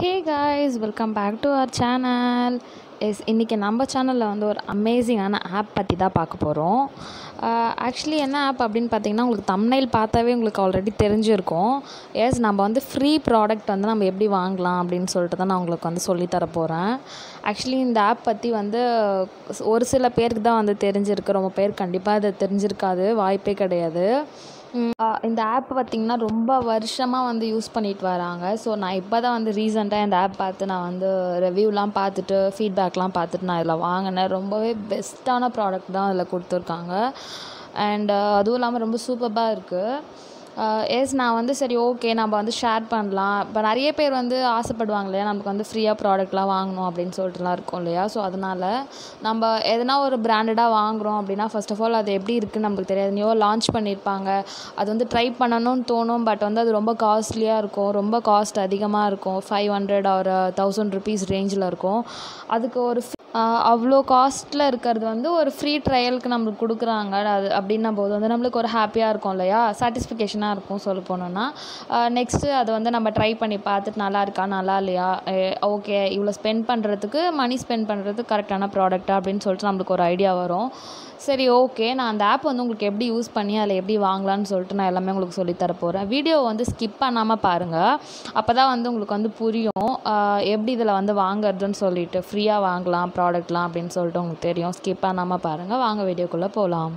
Hey guys welcome back to our channel yes இன்றைக்கி நம்ம சேனலில் வந்து ஒரு அமேசிங்கான ஆப் பற்றி தான் பார்க்க போகிறோம் ஆக்சுவலி என்ன ஆப் அப்படின்னு பார்த்தீங்கன்னா உங்களுக்கு தம்னைல் பார்த்தாவே உங்களுக்கு ஆல்ரெடி தெரிஞ்சிருக்கும் எஸ் நம்ம வந்து ஃப்ரீ ப்ராடக்ட் வந்து நம்ம எப்படி வாங்கலாம் அப்படின்னு சொல்லிட்டு தான் நான் உங்களுக்கு வந்து சொல்லித்தர போகிறேன் ஆக்சுவலி இந்த ஆப் பற்றி வந்து ஒரு சில பேருக்கு தான் வந்து தெரிஞ்சிருக்கு ரொம்ப பேர் கண்டிப்பாக அது தெரிஞ்சிருக்காது வாய்ப்பே கிடையாது ம், ஆ, இந்த ஆப் பார்த்திங்கன்னா ரொம்ப வருஷமாக வந்து யூஸ் பண்ணிட்டு வராங்க ஸோ நான் இப்போ தான் வந்து ரீசெண்டாக இந்த ஆப் பார்த்து நான் வந்து ரிவ்யூலாம் பார்த்துட்டு ஃபீட்பேக்லாம் பார்த்துட்டு நான் இதில் வாங்கினேன் ரொம்பவே பெஸ்ட்டான ப்ராடக்ட் தான் அதில் கொடுத்துருக்காங்க அண்ட் அதுவும் இல்லாமல் ரொம்ப சூப்பராக இருக்குது எஸ் நான் வந்து சரி ஓகே நம்ம வந்து ஷேர் பண்ணலாம் இப்போ நிறைய பேர் வந்து ஆசைப்படுவாங்க இல்லையா நமக்கு வந்து ஃப்ரீயாக ப்ராடக்ட்லாம் வாங்கணும் அப்படின்னு சொல்லிட்டுலாம் இருக்கும் இல்லையா ஸோ அதனால் நம்ம எதனா ஒரு பிராண்டடாக வாங்குகிறோம் அப்படின்னா ஃபர்ஸ்ட் ஆஃப் ஆல் அது எப்படி இருக்குன்னு நமக்கு தெரியாது நியூவாக லான்ச் பண்ணியிருப்பாங்க அது வந்து ட்ரை பண்ணணும்னு தோணும் பட் வந்து அது ரொம்ப காஸ்ட்லியாக இருக்கும் ரொம்ப காஸ்ட் அதிகமாக இருக்கும் ஃபைவ் ஹண்ட்ரட் ஒரு தௌசண்ட் ருபீஸ் ரேஞ்சில் இருக்கும் அதுக்கு ஒரு ஆஹ் அவ்வளோ காஸ்ட்டில் இருக்கிறது வந்து ஒரு ஃப்ரீ ட்ரையலுக்கு நம்மளுக்கு கொடுக்குறாங்க அது அப்படின்னும் போது வந்து நம்மளுக்கு ஒரு ஹாப்பியாக இருக்கும் இல்லையா சாட்டிஸ்ஃபிகேஷனாக இருக்கும் சொல்ல போனோன்னா நெக்ஸ்ட்டு அதை வந்து நம்ம ட்ரை பண்ணி பார்த்துட்டு நல்லா இருக்கா நல்லா இல்லையா ஓகே இவ்வளோ ஸ்பெண்ட் பண்ணுறதுக்கு மணி ஸ்பெண்ட் பண்ணுறதுக்கு கரெக்டான ப்ராடக்ட்டா அப்படின்னு சொல்லிட்டு நம்மளுக்கு ஒரு ஐடியா வரும் சரி ஓகே நான் அந்த ஆப் வந்து உங்களுக்கு எப்படி யூஸ் பண்ணி அதில் எப்படி வாங்கலாம்னு சொல்லிட்டு நான் எல்லாமே உங்களுக்கு சொல்லித் தர போகிறேன் வீடியோ வந்து ஸ்கிப் பண்ணாமல் பாருங்கள் அப்போ தான் வந்து உங்களுக்கு வந்து புரியும் ஆஹ் எப்படி இதில் வந்து வாங்குறதுன்னு சொல்லிட்டு ஃப்ரீயாக வாங்கலாம் ப்ராடக்ட்லாம் அப்படின்னு சொல்லிட்டு உங்களுக்கு தெரியும் ஸ்கிப் பண்ணாமல் பாருங்கள் வாங்க வீடியோக்குள்ளே போகலாம்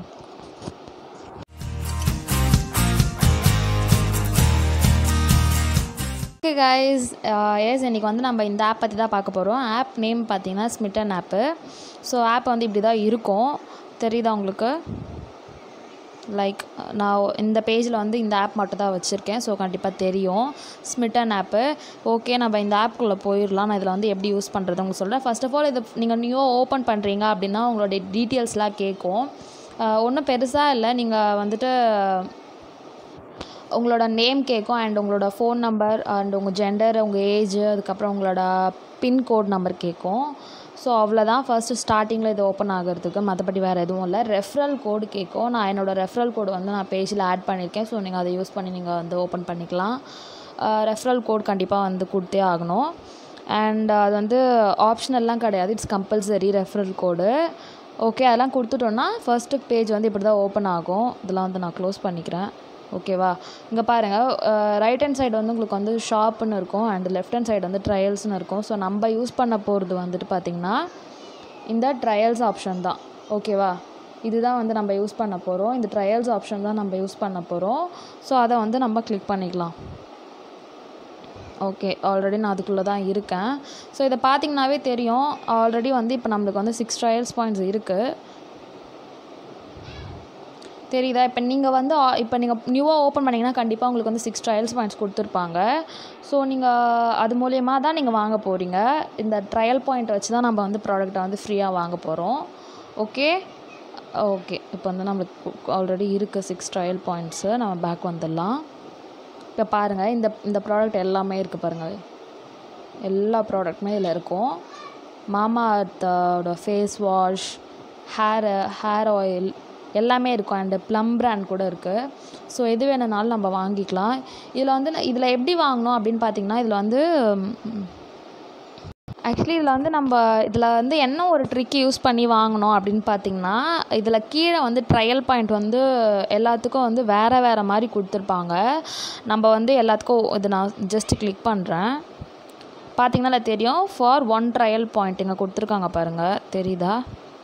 ஓகே கைஸ் எஸ் இன்றைக்கி வந்து நம்ம இந்த ஆப் பற்றி தான் பார்க்க போகிறோம் ஆப் நேம் பார்த்தீங்கன்னா ஸ்மிட்டன் ஆப்பு ஸோ ஆப் வந்து இப்படி தான் இருக்கும் தெரியுதா உங்களுக்கு லைக் நான் இந்த பேஜில் வந்து இந்த ஆப் மட்டும் தான் வச்சுருக்கேன் ஸோ கண்டிப்பாக தெரியும் ஸ்மிட்டன் ஆப்பு ஓகே நம்ம இந்த ஆப்குள்ளே போயிடலாம் நான் இதில் வந்து எப்படி யூஸ் பண்ணுறது உங்களுக்கு சொல்கிறேன் ஃபர்ஸ்ட் ஆஃப் ஆல் இது நீங்கள் நியூவாக ஓப்பன் பண்ணுறீங்க அப்படின்னா உங்களுடைய டீட்டெயில்ஸ்லாம் கேட்கும் ஒன்றும் பெருசாக இல்லை நீங்கள் வந்துட்டு உங்களோட நேம் கேட்கும் அண்ட் உங்களோட ஃபோன் நம்பர் அண்ட் உங்கள் ஜெண்டர் உங்கள் ஏஜ் அதுக்கப்புறம் உங்களோட பின்கோட் நம்பர் கேட்கும் ஸோ அவ்வளோதான் ஃபர்ஸ்ட்டு ஸ்டார்டிங்கில் இது ஓப்பன் ஆகிறதுக்கு மற்றபடி வேறு எதுவும் இல்லை ரெஃபரல் கோடு கேட்கும் நான் என்னோடய ரெஃபரல் கோடு வந்து நான் பேஜில் ஆட் பண்ணியிருக்கேன் ஸோ நீங்கள் அதை யூஸ் பண்ணி நீங்கள் வந்து ஓப்பன் பண்ணிக்கலாம் ரெஃபரல் கோட் கண்டிப்பாக வந்து கொடுத்தே ஆகணும் அண்ட் அது வந்து ஆப்ஷனல்லாம் கிடையாது it's compulsory referral code okay அதெல்லாம் கொடுத்துட்டோன்னா ஃபர்ஸ்ட்டு பேஜ் வந்து இப்படி தான் ஓப்பன் ஆகும் இதெல்லாம் வந்து நான் க்ளோஸ் பண்ணிக்கிறேன் ஓகேவா இங்கே பாருங்கள் ரைட் ஹேண்ட் சைடு வந்து உங்களுக்கு வந்து ஷாப்புன்னு இருக்கும் அண்ட் லெஃப்ட் ஹேண்ட் சைடு வந்து ட்ரையல்ஸ்னு இருக்கும் ஸோ நம்ம யூஸ் பண்ண போகிறது வந்துட்டு பார்த்திங்கன்னா இந்த ட்ரையல்ஸ் ஆப்ஷன் தான் ஓகேவா இதுதான் வந்து நம்ம யூஸ் பண்ண போகிறோம் இந்த ட்ரையல்ஸ் ஆப்ஷன் தான் நம்ம யூஸ் பண்ண போகிறோம் ஸோ அதை வந்து நம்ம கிளிக் பண்ணிக்கலாம் ஓகே ஆல்ரெடி நான் அதுக்குள்ளே தான் இருக்கேன் ஸோ இதை பார்த்தீங்கன்னாவே தெரியும் ஆல்ரெடி வந்து இப்போ நம்மளுக்கு வந்து சிக்ஸ் ட்ரையல்ஸ் பாயிண்ட்ஸ் இருக்குது தெரியுதா இப்போ நீங்கள் வந்து ஆ- இப்போ நீங்கள் நியூவாக ஓப்பன் பண்ணிங்கன்னா கண்டிப்பாக உங்களுக்கு வந்து சிக்ஸ் ட்ரையல்ஸ் பாயிண்ட்ஸ் கொடுத்துருப்பாங்க ஸோ நீங்கள் அது மூலியமாக தான் நீங்கள் வாங்க போகிறீங்க இந்த ட்ரையல் பாயிண்ட் வச்சு தான் நம்ம வந்து ப்ராடக்ட்டை வந்து ஃப்ரீயாக வாங்க போகிறோம் ஓகே ஓகே இப்போ வந்து நம்மளுக்கு ஆல்ரெடி இருக்குது சிக்ஸ் ட்ரையல் பாயிண்ட்ஸு நம்ம பேக் வந்துடலாம் இப்போ பாருங்கள் இந்த இந்த ப்ராடக்ட் எல்லாமே இருக்குது பாருங்கள் எல்லா ப்ராடக்ட்டுமே இதில் இருக்கும் மாமா அர்த்தோட face wash hair hair oil எல்லாமே இருக்கும் அண்டு ப்ளம் பிராண்ட் கூட இருக்குது ஸோ எது வேணுனாலும் நம்ம வாங்கிக்கலாம் இதில் வந்து நான் இதில் எப்படி வாங்கணும் அப்படின்னு பார்த்தீங்கன்னா இதில் வந்து ஆக்சுவலி இதில் வந்து நம்ம இதில் வந்து என்ன ஒரு ட்ரிக் யூஸ் பண்ணி வாங்கணும் அப்படின்னு பார்த்தீங்கன்னா இதில் கீழே வந்து ட்ரையல் பாயிண்ட் வந்து எல்லாத்துக்கும் வந்து வேறு வேறு மாதிரி கொடுத்துருப்பாங்க நம்ம வந்து எல்லாத்துக்கும் இது நான் ஜஸ்ட் கிளிக் பண்ணுறேன் பார்த்தீங்கன்னா இதுல தெரியும் ஃபார் ஒன் ட்ரையல் பாயிண்ட் இங்கே கொடுத்துருக்காங்க பாருங்கள் தெரியுதா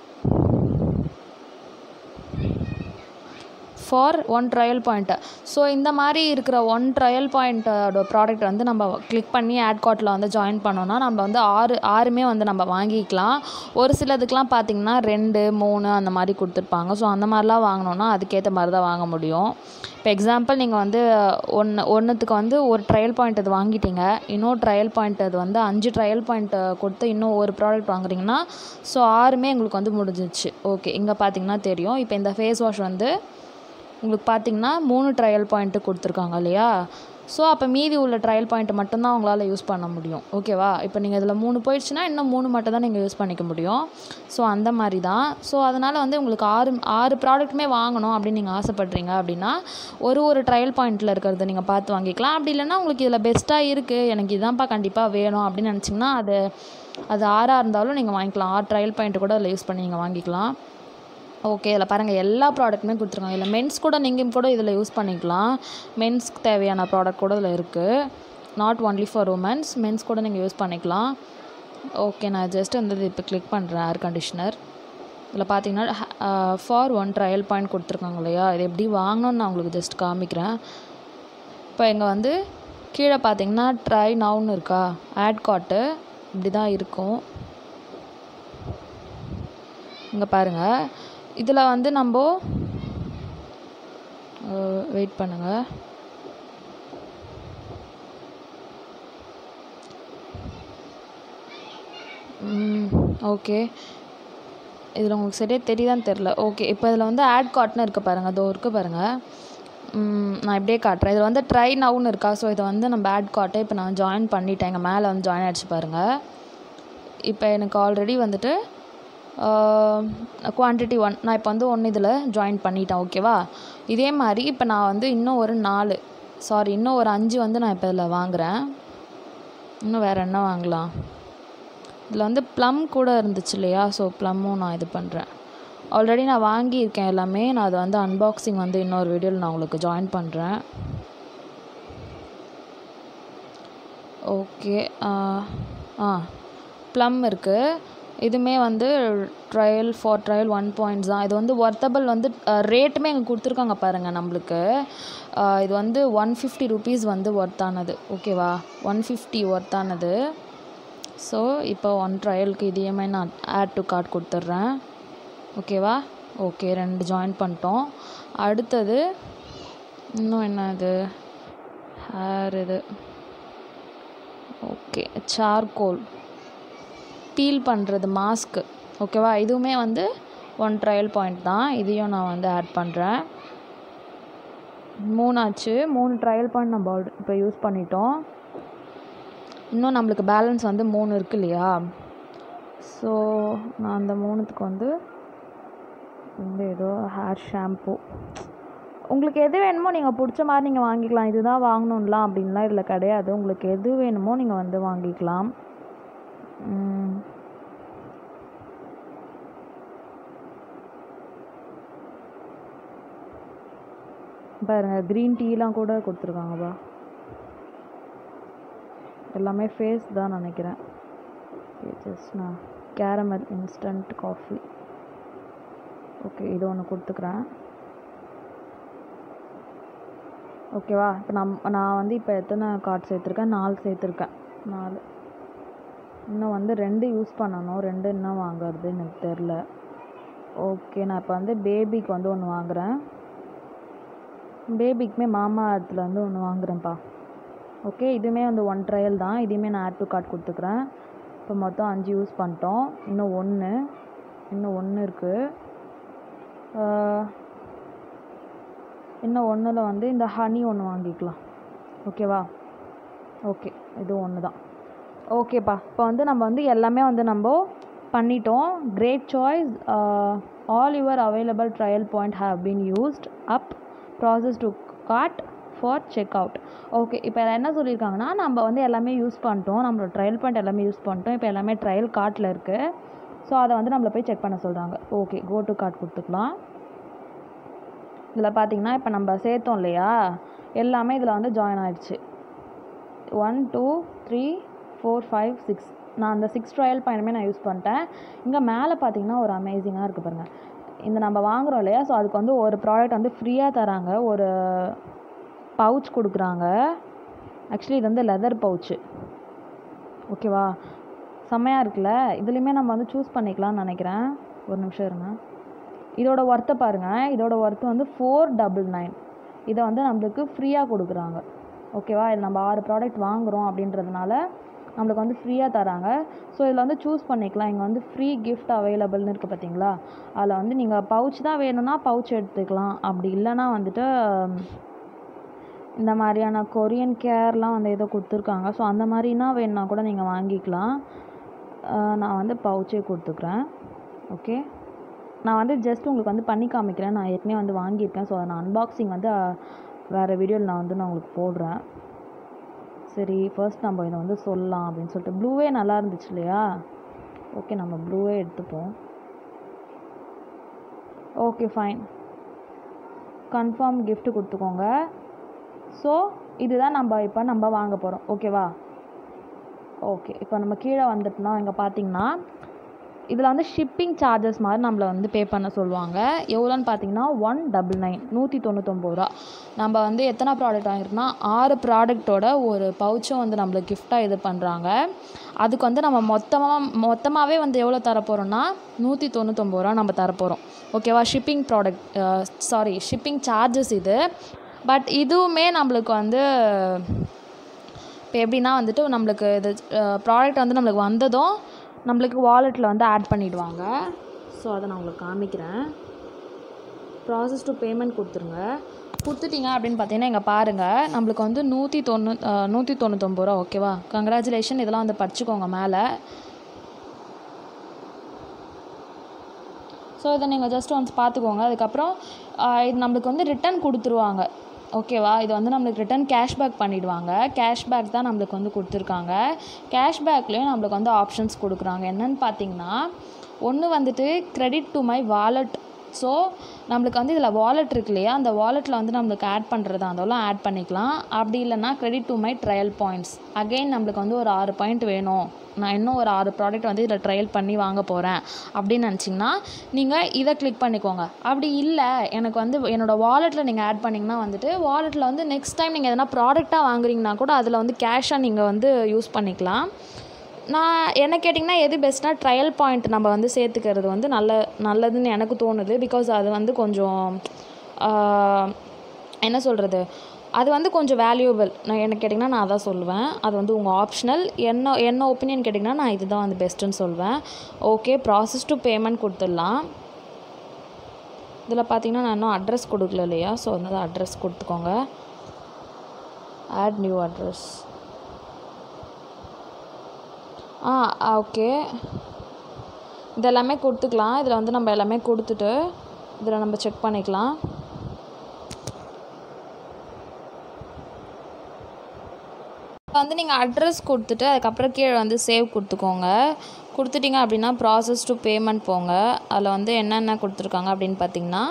for one trial point so இந்த மாதிரி இருக்கிற ஒன் ட்ரையல் பாயிண்ட்டோட ப்ராடக்ட் வந்து நம்ம கிளிக் பண்ணி ஆட் கார்ட்டில் வந்து ஜாயின் பண்ணோன்னா நம்ம வந்து ஆறு ஆறுமே வந்து நம்ம வாங்கிக்கலாம் ஒரு சிலதுக்கெலாம் பார்த்திங்கன்னா ரெண்டு மூணு அந்த மாதிரி கொடுத்துருப்பாங்க ஸோ அந்த மாதிரிலாம் வாங்கினோன்னா அதுக்கேற்ற மாதிரி தான் வாங்க முடியும் இப்போ எக்ஸாம்பிள் நீங்கள் வந்து ஒன்று ஒன்றுத்துக்கு வந்து ஒரு ட்ரையல் பாயிண்ட் அது வாங்கிட்டீங்க இன்னொரு ட்ரையல் பாயிண்ட் அது வந்து அஞ்சு ட்ரையல் பாயிண்ட் கொடுத்து இன்னும் ஒரு ப்ராடக்ட் வாங்குறீங்கன்னா ஸோ ஆறுமே உங்களுக்கு வந்து முடிஞ்சிச்சு ஓகே இங்கே பார்த்தீங்கன்னா தெரியும் இப்போ இந்த ஃபேஸ் வாஷ் வந்து உங்களுக்கு பார்த்தீங்கன்னா மூணு ட்ரையல் பாயிண்ட்டு கொடுத்துருக்காங்க இல்லையா ஸோ அப்போ மீதி உள்ள ட்ரையல் பாயிண்ட் மட்டும்தான் உங்களால் யூஸ் பண்ண முடியும் ஓகேவா இப்போ நீங்கள் இதில் மூணு போயிடுச்சுன்னா இன்னும் மூணு மட்டும் தான் நீங்கள் யூஸ் பண்ணிக்க முடியும் ஸோ அந்த மாதிரி தான் ஸோ அதனால் வந்து உங்களுக்கு ஆறு ஆறு ப்ராடக்ட்டுமே வாங்கணும் அப்படின்னு நீங்கள் ஆசைப்பட்றீங்க அப்படின்னா ஒரு ஒரு ட்ரையல் பாயிண்ட்டில் இருக்கிறத நீங்கள் பார்த்து வாங்கிக்கலாம் அப்படி இல்லைன்னா உங்களுக்கு இதில் பெஸ்ட்டாக இருக்குது எனக்கு இதான்ப்பா கண்டிப்பாக வேணும் அப்படின்னு நினச்சிங்கன்னா அது அது ஆறாக இருந்தாலும் நீங்கள் வாங்கிக்கலாம் ஆறு ட்ரையல் பாயிண்ட் கூட அதில் யூஸ் பண்ணி நீங்கள் வாங்கிக்கலாம் ஓகே இதில் பாருங்கள் எல்லா ப்ராடக்ட்டுமே கொடுத்துருக்காங்க இதில் மென்ஸ் கூட நீங்கள் கூட இதில் யூஸ் பண்ணிக்கலாம் மென்ஸ்க்கு தேவையான ப்ராடக்ட் கூட இதில் இருக்குது not only for womens mens கூட நீங்கள் யூஸ் பண்ணிக்கலாம் ஓகே நான் ஜஸ்ட் வந்து இப்போ கிளிக் பண்ணுறேன் ஏர் கண்டிஷ்னர் இதில் பார்த்தீங்கன்னா ஃபார் ஒன் ட்ரையல் பாயிண்ட் கொடுத்துருக்காங்க இல்லையா இது எப்படி வாங்கணும்னு நான் உங்களுக்கு ஜஸ்ட் காமிக்கிறேன் இப்போ இங்கே வந்து கீழே பார்த்தீங்கன்னா ட்ரை நவுன்னு இருக்கா ஆட் காட்டு இப்படி தான் இருக்கும் இங்கே பாருங்கள் இதில் வந்து நம்ம வெயிட் பண்ணுங்கள் ஓகே இதில் உங்களுக்கு சரியாக தெரியுதான்னு தெரில ஓகே இப்போ இதில் வந்து ஆட் காட்னு இருக்குது பாருங்கள் அதோ இருக்குது பாருங்கள் ம், நான் இப்படியே காட்டுறேன் இதில் வந்து ட்ரை நவுன்னு இருக்கா ஸோ இதை வந்து நம்ம ஆட் காட்டை இப்போ நான் ஜாயின் பண்ணிட்டேன் எங்கள் மேலே வந்து ஜாயின் ஆகிடுச்சு பாருங்கள் இப்போ எனக்கு ஆல்ரெடி வந்துட்டு குவான்டிட்டி ஒன் நான் இப்போ வந்து ஒன்று இதில் ஜாயின் பண்ணிட்டேன் ஓகேவா இதே மாதிரி இப்போ நான் வந்து இன்னும் ஒரு நாலு சாரி இன்னும் ஒரு அஞ்சு வந்து நான் இப்போ இதில் வாங்குகிறேன் இன்னும் வேறு என்ன வாங்கலாம் இதில் வந்து ப்ளம் கூட இருந்துச்சு இல்லையா ஸோ ப்ளம்மும் நான் இது பண்ணுறேன் ஆல்ரெடி நான் வாங்கியிருக்கேன் எல்லாமே நான் அதை வந்து அன்பாக்சிங் வந்து இன்னொரு வீடியோவில் நான் உங்களுக்கு ஜாயின் பண்ணுறேன் ஓகே ஆ ப்ளம் இருக்குது இதுவுமே வந்து trial for trial one points தான் இது வந்து ஒர்த்தபிள் வந்து ரேட்டுமே இங்கே கொடுத்துருக்காங்க பாருங்கள் நம்மளுக்கு அஹ் இது வந்து ஒன் ஃபிஃப்டி ருபீஸ் வந்து ஒர்த்தானது ஓகேவா ஒன் ஃபிஃப்டி ஒர்த்தானது ஸோ இப்போ ஒன் ட்ரையலுக்கு இதையுமே நான் ஆட் டு கார்ட் கொடுத்துட்றேன் ஓகேவா ஓகே ரெண்டு ஜாயின் பண்ணிட்டோம் அடுத்தது இன்னும் என்ன இது ஹேர் இது ஓகே சார்கோல் பீல் பண்ணுறது மாஸ்க்கு ஓகேவா இதுவுமே வந்து ஒன் ட்ரையல் பாயிண்ட் தான் இதையும் நான் வந்து ஆட் பண்ணுறேன் மூணாச்சு மூணு ட்ரையல் பாயிண்ட் நம்ம ஆல்ரெடி இப்போ யூஸ் பண்ணிட்டோம் இன்னும் நம்மளுக்கு பேலன்ஸ் வந்து மூணு இருக்கு இல்லையா ஸோ நான் அந்த மூணுத்துக்கு வந்து வந்து ஏதோ ஹேர் ஷாம்பு உங்களுக்கு எது வேணுமோ நீங்கள் பிடிச்ச மாதிரி நீங்கள் வாங்கிக்கலாம் இதுதான் வாங்கணும்லாம் அப்படின்லாம் இதில் கிடையாது உங்களுக்கு எது வேணுமோ நீங்கள் வந்து வாங்கிக்கலாம் ம். பாருங்க க்ரீன் டீலாம் கூட கொடுத்துருக்காங்கப்பா எல்லாமே ஃபேஸ் தான் நினைக்கிறேன் ஜஸ்ட் நான் கேரமல் இன்ஸ்டன்ட் காஃபி ஓகே இது ஒன்று கொடுத்துக்கிறேன் ஓகேவா இப்போ நம் நான் வந்து இப்போ எத்தனை கார்டு சேர்த்துருக்கேன் நாலு சேர்த்துருக்கேன் நாலு இன்னும் வந்து ரெண்டு யூஸ் பண்ணணும் ரெண்டு என்ன வாங்குறது எனக்கு தெரில ஓகே நான் இப்போ வந்து பேபிக்கு வந்து ஒன்று வாங்குகிறேன் பேபிக்குமே மாமா இடத்துல வந்து ஒன்று வாங்குறேன்ப்பா ஓகே இதுவுமே வந்து ஒன் ட்ரையல் தான் இதையுமே நான் ஆட் டு கார்ட் கொடுத்துக்கிறேன் இப்போ மொத்தம் அஞ்சு யூஸ் பண்ணிட்டோம் இன்னும் ஒன்று இன்னும் ஒன்று இருக்குது இன்னும் ஒன்றில் வந்து இந்த ஹனி ஒன்று வாங்கிக்கலாம் ஓகேவா ஓகே இது ஒன்று தான் ஓகேப்பா இப்போ வந்து நம்ம வந்து எல்லாமே வந்து நம்ம பண்ணிட்டோம் great choice all your available trial point have been used up process to cart for check out okay இப்போ என்ன சொல்லியிருக்காங்கன்னா நம்ம வந்து எல்லாமே யூஸ் பண்ணிட்டோம் நம்மளோட ட்ரையல் பாயிண்ட் எல்லாமே யூஸ் பண்ணிட்டோம் இப்போ எல்லாமே ட்ரையல் கார்ட்டில் இருக்குது ஸோ அதை வந்து நம்மளை போய் செக் பண்ண சொல்கிறாங்க ஓகே கோ டு கார்ட் கொடுத்துக்கலாம் இதில் பார்த்தீங்கன்னா இப்போ நம்ம சேர்த்தோம் இல்லையா எல்லாமே இதில் வந்து ஜாயின் ஆயிடுச்சு one two three four five six நான் அந்த சிக்ஸ் ட்ரையல் பாயிண்ட்டுமே நான் யூஸ் பண்ணிட்டேன் இங்கே மேலே பார்த்தீங்கன்னா ஒரு அமேசிங்காக இருக்குது பாருங்கள் இந்த நம்ம வாங்குறோம் இல்லையா ஸோ அதுக்கு வந்து ஒரு ப்ராடக்ட் வந்து ஃப்ரீயாக தராங்க ஒரு பவுச் கொடுக்குறாங்க ஆக்சுவலி இது வந்து லெதர் பவுச்சு ஓகேவா செம்மையாக இருக்குல்ல இதுலேயுமே நம்ம வந்து சூஸ் பண்ணிக்கலாம்னு நினைக்கிறேன் ஒரு நிமிஷம் இருங்க இதோட ஒர்த்தை பாருங்கள் இதோட ஒர்த்து வந்து ஃபோர் டபுள் நைன் இதை வந்து நம்மளுக்கு ஃப்ரீயாக கொடுக்குறாங்க ஓகேவா இது நம்ம ஆறு ப்ராடக்ட் வாங்குகிறோம் அப்படின்றதுனால நம்மளுக்கு வந்து ஃப்ரீயாக தராங்க ஸோ இதில் வந்து சூஸ் பண்ணிக்கலாம் இங்கே வந்து ஃப்ரீ கிஃப்ட் அவைலபிள்னு இருக்குது பார்த்தீங்களா அதில் வந்து நீங்கள் பவுச் தான் வேணும்னா பவுச் எடுத்துக்கலாம் அப்படி இல்லைன்னா வந்துட்டு இந்த மாதிரியான கொரியன் கேர்லாம் வந்து ஏதோ கொடுத்துருக்காங்க ஸோ அந்த மாதிரினா வேணுன்னா கூட நீங்கள் வாங்கிக்கலாம் ஆஹ் நான் வந்து பவுச்சே கொடுத்துக்கிறேன் ஓகே நான் வந்து ஜஸ்ட் உங்களுக்கு வந்து பண்ணி காமிக்கிறேன் நான் ஏற்கனவே வந்து வாங்கியிருக்கேன் ஸோ அதை நான் அன்பாக்சிங் வந்து ஆஹ், வேறு வீடியோவில் நான் வந்து நான் உங்களுக்கு போடுறேன் சரி ஃபர்ஸ்ட் நம்ம இதை வந்து சொல்லலாம் அப்படின்னு சொல்லிட்டு ப்ளூவே நல்லா இருந்துச்சு இல்லையா ஓகே நம்ம ப்ளூவே எடுத்துப்போம் ஓகே ஃபைன் கன்ஃபார்ம் gift கொடுத்துக்கோங்க ஸோ இதுதான் நம்ம இப்போ நம்ம வாங்க போகிறோம் ஓகேவா ஓகே இப்போ நம்ம கீழே வந்துட்டோம்னா இங்கே பார்த்தீங்கன்னா இதில் வந்து ஷிப்பிங் சார்ஜஸ் மாதிரி நம்மளை வந்து பே பண்ண சொல்லுவாங்க எவ்வளோன்னு பார்த்தீங்கன்னா ஒன் டபுள் நைன் நூற்றி தொண்ணூத்தொம்பது ரூபா நம்ம வந்து எத்தனை ப்ராடக்ட் வாங்கியிருக்கோம்னா ஆறு ப்ராடக்ட்டோட ஒரு பவுச்சும் வந்து நம்மளுக்கு கிஃப்டாக இது பண்ணுறாங்க அதுக்கு வந்து நம்ம மொத்தமாக மொத்தமாகவே வந்து எவ்வளோ தரப்போகிறோம்னா நூற்றி தொண்ணூத்தொம்பது ரூபா நம்ம தரப்போகிறோம் ஓகேவா shipping product sorry shipping charges இது பட் இதுவுமே நம்மளுக்கு வந்து இப்போ எப்படின்னா வந்துட்டு நம்மளுக்கு இது ப்ராடக்ட் வந்து நம்மளுக்கு வந்ததும் நம்மளுக்கு வாலெட்டில் வந்து ஆட் பண்ணிடுவாங்க ஸோ அதை நான் உங்களுக்கு காமிக்கிறேன் ப்ராசஸ் டு பேமெண்ட் கொடுத்துருங்க கொடுத்துட்டீங்க அப்படின்னு பார்த்தீங்கன்னா இங்கே பாருங்கள் நம்மளுக்கு வந்து நூற்றி தொண்ணூ நூற்றி தொண்ணூத்தொம்பது ரூபா ஓகேவா கங்க்ராச்சுலேஷன் இதெல்லாம் வந்து படிச்சுக்கோங்க மேலே ஸோ இதை நீங்கள் ஜஸ்ட் ஒன்ஸ் பார்த்துக்கோங்க அதுக்கப்புறம் ஆஹ் இது நம்மளுக்கு வந்து ரிட்டன் கொடுத்துருவாங்க ஓகேவா இது வந்து நம்மளுக்கு ரிட்டன் கேஷ்பேக் பண்ணிடுவாங்க கேஷ்பேக் தான் நம்மளுக்கு வந்து கொடுத்துருக்காங்க கேஷ்பேக்லேயும் நம்மளுக்கு வந்து ஆப்ஷன்ஸ் கொடுக்குறாங்க என்னன்னு பார்த்தீங்கன்னா ஒன்று வந்துட்டு credit to my wallet so நம்மளுக்கு வந்து இதில் வாலெட் இருக்கு இல்லையா அந்த வாலெட்டில் வந்து நம்மளுக்கு ஆட் பண்ணுறதா இருந்தாலும் ஆட் பண்ணிக்கலாம் அப்படி இல்லைன்னா credit to my trial points again நம்மளுக்கு வந்து ஒரு ஆறு பாயிண்ட் வேணும் நான் இன்னும் ஒரு ஆறு ப்ராடக்ட் வந்து இதில் ட்ரையல் பண்ணி வாங்க போகிறேன் அப்படின்னு நினச்சிங்கன்னா நீங்கள் இதை கிளிக் பண்ணிக்கோங்க அப்படி இல்லை எனக்கு வந்து என்னோடய வாலெட்டில் நீங்கள் ஆட் பண்ணிங்கன்னா வந்துட்டு வாலெட்டில் வந்து நெக்ஸ்ட் டைம் நீங்கள் எதனா ப்ராடக்டாக வாங்குறீங்கன்னா கூட அதில் வந்து கேஷாக நீங்கள் வந்து யூஸ் பண்ணிக்கலாம் நான் என்ன கேட்டிங்கன்னா எது பெஸ்ட்னா ட்ரையல் பாயிண்ட் நம்ம வந்து சேர்த்துக்கிறது வந்து நல்ல நல்லதுன்னு எனக்கு தோணுது பிகாஸ் அது வந்து கொஞ்சம் ஆஹ், என்ன சொல்கிறது அது வந்து கொஞ்சம் வேல்யூபிள் நான் என்ன கேட்டிங்கன்னா நான் அதான் சொல்லுவேன் அது வந்து உங்கள் ஆப்ஷனல் என்ன என்ன ஒப்பீனியன் கேட்டிங்கன்னா நான் இதுதான் வந்து பெஸ்ட்டுன்னு சொல்வேன் ஓகே ப்ராசஸ் டு பேமெண்ட் கொடுத்துடலாம் இதில் பார்த்தீங்கன்னா நான் இன்னும் அட்ரஸ் கொடுக்கல இல்லையா ஸோ வந்து அட்ரஸ் கொடுத்துக்கோங்க ஆட் நியூ அட்ரஸ் ஆ ஓகே இதெல்லாமே கொடுத்துக்கலாம் இதில் வந்து நம்ம எல்லாமே கொடுத்துட்டு இதில் நம்ம செக் பண்ணிக்கலாம் இப்போ வந்து நீங்கள் அட்ரஸ் கொடுத்துட்டு அதுக்கப்புறம் கீழே வந்து சேவ் கொடுத்துக்கோங்க கொடுத்துட்டீங்க அப்படின்னா ப்ராசஸ் டு பேமெண்ட் போங்க அதில் வந்து என்னென்ன கொடுத்துருக்காங்க அப்படின்னு பார்த்தீங்கன்னா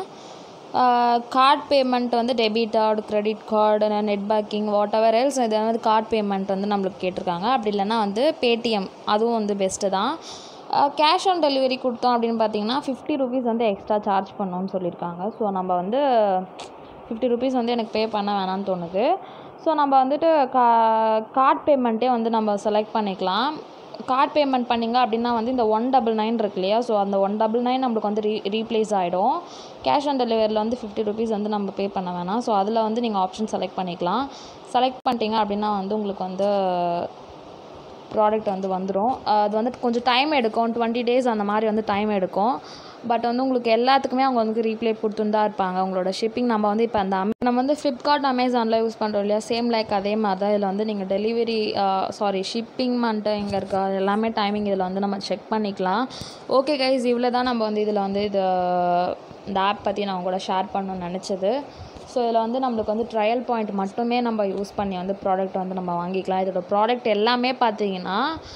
கார்ட் பேமெண்ட் வந்து debit card credit card net banking whatever else இது வந்து கார்ட் பேமெண்ட் வந்து நம்மளுக்கு கேட்டிருக்காங்க அப்படி இல்லைன்னா வந்து பேடிஎம் அதுவும் வந்து பெஸ்ட்டு தான் கேஷ் ஆன் டெலிவரி கொடுத்தோம் அப்படின்னு பார்த்தீங்கன்னா ஃபிஃப்டி ருபீஸ் வந்து எக்ஸ்ட்ரா சார்ஜ் பண்ணோன்னு சொல்லியிருக்காங்க ஸோ நம்ம வந்து ஃபிஃப்டி ருபீஸ் வந்து எனக்கு பே பண்ண வேணாம்னு தோணுது ஸோ நம்ம வந்துட்டு கா கார்ட் பேமெண்ட்டே வந்து நம்ம செலக்ட் பண்ணிக்கலாம் கார்ட் பேமெண்ட் பண்ணிங்க அப்படின்னா வந்து இந்த ஒன் டபுள் நைன் இருக்கு இல்லையா ஸோ அந்த ஒன் டபுள் நைன் நம்மளுக்கு வந்து ரீ ரீப்ளேஸ் ஆகிடும் கேஷ் ஆன் டெலிவரியில் வந்து ஃபிஃப்டி ருபீஸ் வந்து நம்ம பே பண்ண வேணாம் ஸோ அதில் வந்து நீங்கள் ஆப்ஷன் செலக்ட் பண்ணிக்கலாம் செலக்ட் பண்ணிட்டீங்க அப்படின்னா வந்து உங்களுக்கு வந்து ப்ராடக்ட் வந்து வந்துடும் அது வந்து கொஞ்சம் டைம் எடுக்கும் டுவெண்ட்டி டேஸ் அந்த மாதிரி வந்து டைம் எடுக்கும் பட் வந்து உங்களுக்கு எல்லாத்துக்குமே அவங்க வந்து ரீப்ளே கொடுத்துன்னு தான் இருப்பாங்க உங்களோட ஷிப்பிங் நம்ம வந்து இப்போ அந்த அமே நம்ம வந்து ஃப்ளிப்கார்ட் அமேசானில் யூஸ் பண்ணுறோம் இல்லையா சேம் லைக் அதே மாதிரி தான் இதில் வந்து நீங்கள் டெலிவரி சாரி ஷிப்பிங் வந்துட்டு எங்கே இருக்கா அது எல்லாமே டைமிங் இதில் வந்து நம்ம செக் பண்ணிக்கலாம் ஓகே கைஸ் இவ்வளோ தான் நம்ம வந்து இதில் வந்து இது இந்த ஆப் பற்றி நான் உங்க கூட ஷேர் பண்ணணும்னு நினச்சது ஸோ இதில் வந்து நம்மளுக்கு வந்து ட்ரையல் பாயிண்ட் மட்டுமே நம்ம யூஸ் பண்ணி வந்து ப்ராடக்ட் வந்து நம்ம வாங்கிக்கலாம் இதோட ப்ராடக்ட் எல்லாமே பார்த்தீங்கன்னா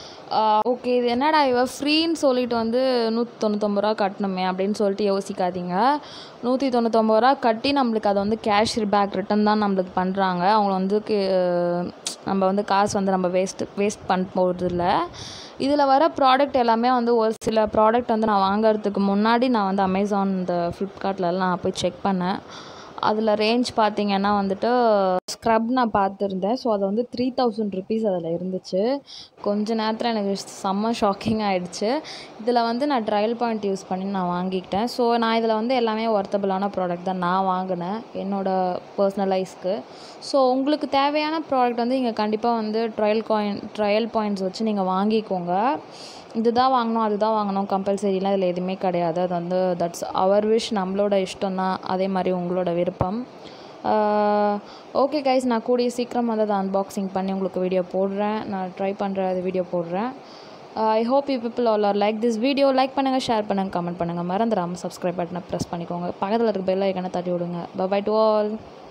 ஓகே இது என்னடா இவ ஃப்ரீன்னு சொல்லிட்டு வந்து நூற்றி தொண்ணூத்தொம்பது ரூபா கட்டணுமே அப்படின்னு சொல்லிட்டு யோசிக்காதீங்க நூற்றி தொண்ணூத்தொம்பது ரூபா கட்டி நம்மளுக்கு அதை வந்து கேஷ் பேக் ரிட்டன் தான் நம்மளுக்கு பண்ணுறாங்க அவங்க வந்து கே- நம்ம வந்து காசு வந்து நம்ம வேஸ்ட் வேஸ்ட் பண்ண போகிறதில்ல இதில் வர ப்ராடக்ட் எல்லாமே வந்து ஒரு சில ப்ராடக்ட் வந்து நான் வாங்குறதுக்கு முன்னாடி நான் வந்து அமேசான் இந்த ஃப்ளிப்கார்ட்லலாம் நான் போய் செக் பண்ணேன் அதில் ரேஞ்ச் பார்த்தீங்கன்னா வந்துட்டு ஸ்க்ரப் நான் பார்த்துருந்தேன் ஸோ அது வந்து த்ரீ தௌசண்ட் ருபீஸ் அதில் இருந்துச்சு கொஞ்ச நேரத்தில் எனக்கு செம்ம ஷாக்கிங் ஆகிடுச்சு இதில் வந்து நான் ட்ரையல் பாயிண்ட் யூஸ் பண்ணி நான் வாங்கிக்கிட்டேன் ஸோ நான் இதில் வந்து எல்லாமே ஒர்த்தபிளான ப்ராடக்ட் தான் நான் வாங்கினேன் என்னோடய பர்சனலைஸ்க்கு ஸோ உங்களுக்கு தேவையான ப்ராடக்ட் வந்து இங்கே கண்டிப்பாக வந்து ட்ரையல் காயின் ட்ரையல் பாயிண்ட்ஸ் வச்சு நீங்கள் வாங்கிக்கோங்க இதுதான் வாங்கணும் அதுதான் வாங்கணும் கம்பல்சரிலாம் இதில் எதுவுமே கிடையாது அது வந்து தட்ஸ் அவர் விஷ் நம்மளோட இஷ்டம் தான் அதே மாதிரி உங்களோட விருப்பம் ஓகே கைஸ் நான் கூடிய சீக்கிரம் வந்து அதை அன்பாக்சிங் பண்ணி உங்களுக்கு வீடியோ போடுறேன் நான் ட்ரை பண்ணுற அது வீடியோ போடுறேன் I hope you people all are like this video like பண்ணுங்கள் ஷேர் பண்ணுங்கள் கமெண்ட் பண்ணுங்கள் மறந்துடாமல் சப்ஸ்கிரைப் பட்டனை ப்ரெஸ் பண்ணிக்கோங்க பக்கத்தில் இருக்க பெல் ஐக்கனை தட்டி விடுங்க பை டு ஆல்